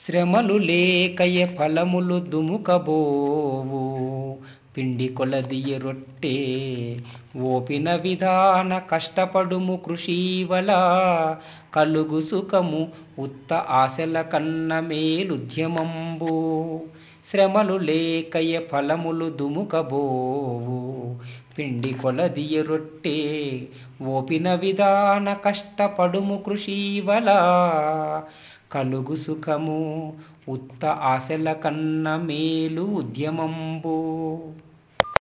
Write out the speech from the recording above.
శ్రమలు లేకయ ఫలములు దుముకబోవు పిండి కొలదియ రొట్టె ఓపిన విధాన కష్టపడుము కృషీవల కలుగు సుఖము ఉత్త ఆశల కన్న మేలుద్యమంబు శ్రమలు లేకయ ఫలములు దుముకబోవు పిండి కొలదియ రొట్టె ఓపిన విధాన కష్టపడుము కృషీవల కలుగు సుఖము ఉత్త ఆశల కన్న మేలు ఉద్యమంబు